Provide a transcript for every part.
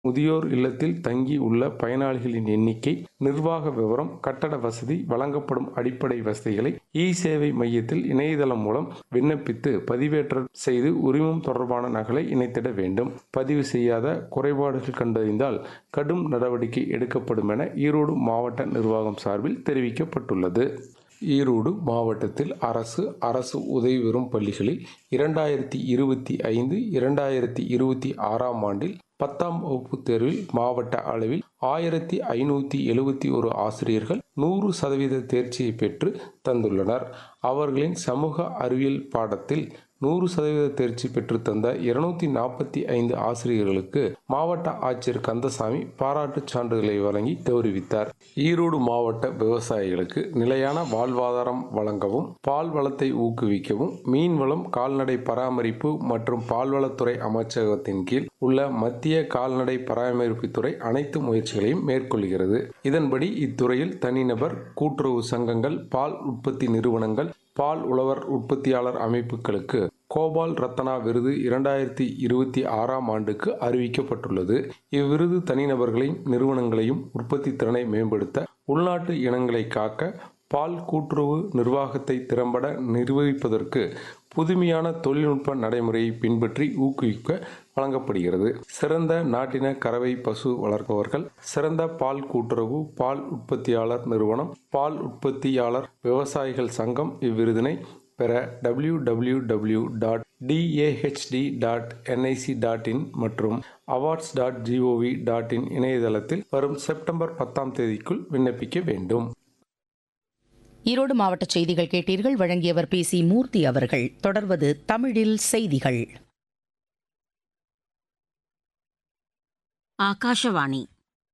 முதியோர் இல்லத்தில் தங்கி உள்ள பயனாளிகளின் எண்ணிக்கை நிர்வாக விவரம் கட்டட வசதி வழங்கப்படும் அடிப்படை வசதிகளை இ சேவை மையத்தில் இணையதளம் மூலம் விண்ணப்பித்து பதிவேற்றம் செய்து உரிமம் தொடர்பான நகலை இணைத்திட வேண்டும் பதிவு செய்யாத குறைபாடுகள் கண்டறிந்தால் கடும் நடவடிக்கை எடுக்கப்படும் என ஈரோடு மாவட்ட நிர்வாகம் சார்பில் தெரிவிக்கப்பட்டுள்ளது ஈரோடு மாவட்டத்தில் அரசு அரசு உதவி பெறும் பள்ளிகளில் இரண்டாயிரத்தி இருபத்தி ஐந்து இரண்டாயிரத்தி இருபத்தி ஆறாம் ஆண்டில் பத்தாம் வகுப்பு தேர்வில் மாவட்ட அளவில் ஆயிரத்தி ஐநூற்றி எழுபத்தி ஒரு ஆசிரியர்கள் நூறு சதவீத தேர்ச்சியை பெற்று தந்துள்ளனர் அவர்களின் சமூக அறிவியல் பாடத்தில் நூறு சதவீத தேர்ச்சி பெற்று தந்த இருநூத்தி நாற்பத்தி ஐந்து ஆசிரியர்களுக்கு மாவட்ட ஆட்சியர் கந்தசாமி பாராட்டுச் சான்றிதழை வழங்கி கௌரவித்தார் ஈரோடு மாவட்ட விவசாயிகளுக்கு நிலையான வாழ்வாதாரம் வழங்கவும் பால் வளத்தை ஊக்குவிக்கவும் மீன்வளம் கால்நடை பராமரிப்பு மற்றும் பால்வளத்துறை அமைச்சகத்தின் கீழ் உள்ள மத்திய கால்நடை பராமரிப்புத்துறை அனைத்து முயற்சிகளையும் மேற்கொள்கிறது இதன்படி இத்துறையில் தனிநபர் கூட்டுறவு சங்கங்கள் பால் உற்பத்தி நிறுவனங்கள் பால் உழவர் உற்பத்தியாளர் அமைப்புகளுக்கு கோபால் ரத்னா விருது இரண்டாயிரத்தி இருபத்தி ஆறாம் ஆண்டுக்கு அறிவிக்கப்பட்டுள்ளது இவ்விருது தனிநபர்களையும் நிறுவனங்களையும் உற்பத்தி திறனை மேம்படுத்த உள்நாட்டு இனங்களை காக்க பால் கூட்டுறவு நிர்வாகத்தை திறம்பட நிர்வகிப்பதற்கு புதுமையான தொழில்நுட்ப நடைமுறையை பின்பற்றி ஊக்குவிக்க வழங்கப்படுகிறது சிறந்த நாட்டின கறவை பசு வளர்ப்பவர்கள் சிறந்த பால் கூட்டுறவு பால் உற்பத்தியாளர் நிறுவனம் பால் உற்பத்தியாளர் விவசாயிகள் சங்கம் இவ்விருதினை பெற W W W dot DAHD dot NIC dot in மற்றும் awards dot GOV dot in இணையதளத்தில் வரும் செப்டம்பர் பத்தாம் தேதிக்குள் விண்ணப்பிக்க வேண்டும் ஈரோடு மாவட்ட செய்திகள் கேட்டீர்கள் வழங்கியவர் பி சி மூர்த்தி அவர்கள் தொடர்வது தமிழில் செய்திகள் ಆಕಾಶವಾಣಿ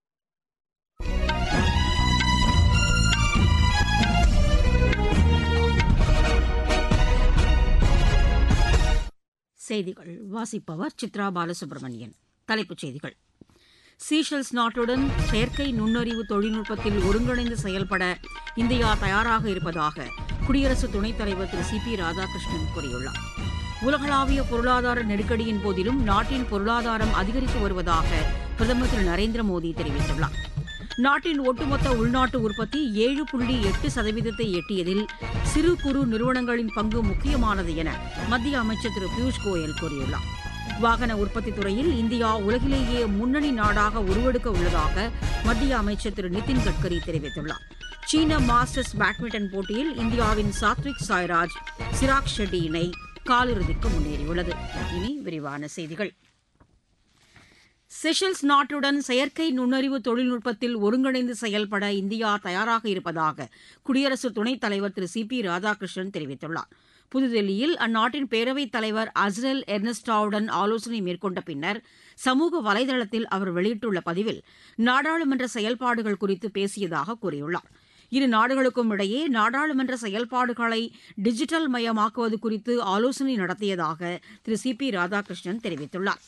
செய்திகள் வாசிப்பவர் சித்ரா பாலசுப்ரமணியன் தலைப்புச் செய்திகள் சீஷல்ஸ் நாட்டுடன் செயற்கை நுண்ணறிவு தொழில்நுட்பத்தில் ஒருங்கிணைந்து செயல்பட இந்தியா தயாராக இருப்பதாக குடியரசு துணைத் தலைவர் திரு சி பி ராதாகிருஷ்ணன் கூறியுள்ளார் உலகளாவிய பொருளாதார நெருக்கடியின் போதிலும் நாட்டின் பொருளாதாரம் அதிகரித்து வருவதாக பிரதமர் திரு நரேந்திர மோடி தெரிவித்துள்ளார் நாட்டின் ஒட்டுமொத்த உள்நாட்டு உற்பத்தி ஏழு புள்ளி எட்டு சதவீதத்தை எட்டியதில் சிறு குறு நிறுவனங்களின் பங்கு முக்கியமானது என மத்திய அமைச்சர் திரு பியூஷ் கோயல் கூறியுள்ளார் வாகன உற்பத்தி துறையில் இந்தியா உலகிலேயே முன்னணி நாடாக உருவெடுக்க உள்ளதாக மத்திய அமைச்சர் திரு நிதின் கட்கரி தெரிவித்துள்ளார் சீன மாஸ்டர்ஸ் பேட்மிண்டன் போட்டியில் இந்தியாவின் சாத்விக் சாய்ராஜ் சிராக் ஷெட்டி இணை காலிறுதிக்கு முன்னேறியுள்ளது இனி விரிவான செய்திகள் செஷல்ஸ் நாட்டுடன் செயற்கை நுண்ணறிவு தொழில்நுட்பத்தில் ஒருங்கிணைந்து செயல்பட இந்தியா தயாராக இருப்பதாக குடியரசு துணைத் தலைவர் திரு சி பி ராதாகிருஷ்ணன் தெரிவித்துள்ளார் புதுதில்லியில் அந்நாட்டின் பேரவைத் தலைவர் அஸ்ரல் எர்னஸ்டாவுடன் ஆலோசனை மேற்கொண்ட பின்னர் சமூக வலைதளத்தில் அவர் வெளியிட்டுள்ள பதிவில் நாடாளுமன்ற செயல்பாடுகள் குறித்து பேசியதாக கூறியுள்ளார் இரு நாடுகளுக்கும் இடையே நாடாளுமன்ற செயல்பாடுகளை டிஜிட்டல் மயமாக்குவது குறித்து ஆலோசனை நடத்தியதாக திரு சி பி ராதாகிருஷ்ணன் தெரிவித்துள்ளார்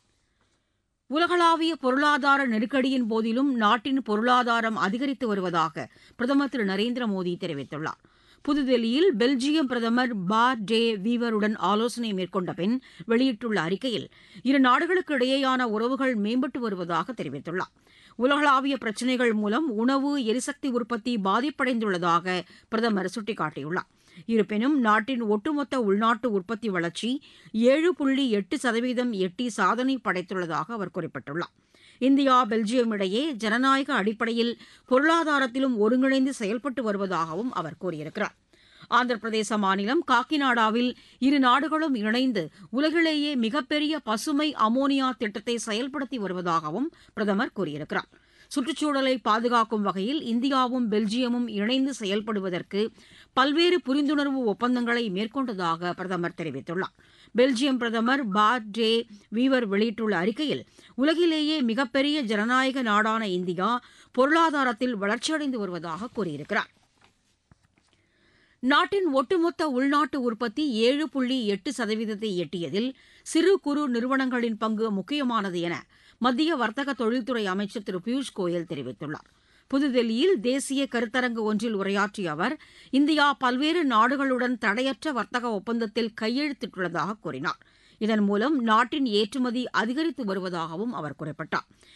உலகளாவிய பொருளாதார நெருக்கடியின் போதிலும் நாட்டின் பொருளாதாரம் அதிகரித்து வருவதாக பிரதமர் திரு நரேந்திர மோடி தெரிவித்துள்ளார் புதுதில்லியில் பெல்ஜியம் பிரதமர் பார் டே வீவருடன் ஆலோசனை மேற்கொண்ட பின் வெளியிட்டுள்ள அறிக்கையில் இரு நாடுகளுக்கு இடையேயான உறவுகள் மேம்பட்டு வருவதாக தெரிவித்துள்ளார் உலகளாவிய பிரச்சினைகள் மூலம் உணவு எரிசக்தி உற்பத்தி பாதிப்படைந்துள்ளதாக பிரதமர் சுட்டிக்காட்டியுள்ளார் இருப்பினும் நாட்டின் ஒட்டுமொத்த உள்நாட்டு உற்பத்தி வளர்ச்சி ஏழு புள்ளி எட்டு சதவீதம் எட்டி சாதனை படைத்துள்ளதாக அவர் குறிப்பிட்டுள்ளார் இந்தியா பெல்ஜியம் இடையே ஜனநாயக அடிப்படையில் பொருளாதாரத்திலும் ஒருங்கிணைந்து செயல்பட்டு வருவதாகவும் அவர் கூறியிருக்கிறார் ஆந்திர பிரதேச மாநிலம் காக்கிநாடாவில் இரு நாடுகளும் இணைந்து உலகிலேயே மிகப்பெரிய பசுமை அமோனியா திட்டத்தை செயல்படுத்தி வருவதாகவும் பிரதமர் கூறியிருக்கிறார் சுற்றுச்சூழலை பாதுகாக்கும் வகையில் இந்தியாவும் பெல்ஜியமும் இணைந்து செயல்படுவதற்கு பல்வேறு புரிந்துணர்வு ஒப்பந்தங்களை மேற்கொண்டதாக பிரதமர் தெரிவித்துள்ளார் பெல்ஜியம் பிரதமர் பார் டே வீவர் வெளியிட்டுள்ள அறிக்கையில் உலகிலேயே மிகப்பெரிய ஜனநாயக நாடான இந்தியா பொருளாதாரத்தில் வளர்ச்சியடைந்து வருவதாக கூறியிருக்கிறார் நாட்டின் ஒட்டுமொத்த உள்நாட்டு உற்பத்தி ஏழு புள்ளி எட்டு சதவீதத்தை எட்டியதில் சிறு குறு நிறுவனங்களின் பங்கு முக்கியமானது என மத்திய வர்த்தக தொழில்துறை அமைச்சர் திரு பியூஷ் கோயல் தெரிவித்துள்ளார் புதுதில்லியில் தேசிய கருத்தரங்கு ஒன்றில் உரையாற்றிய அவர் இந்தியா பல்வேறு நாடுகளுடன் தடையற்ற வர்த்தக ஒப்பந்தத்தில் கையெழுத்திட்டுள்ளதாக கூறினார் இதன் மூலம் நாட்டின் ஏற்றுமதி அதிகரித்து வருவதாகவும் அவர் குறிப்பிட்டார்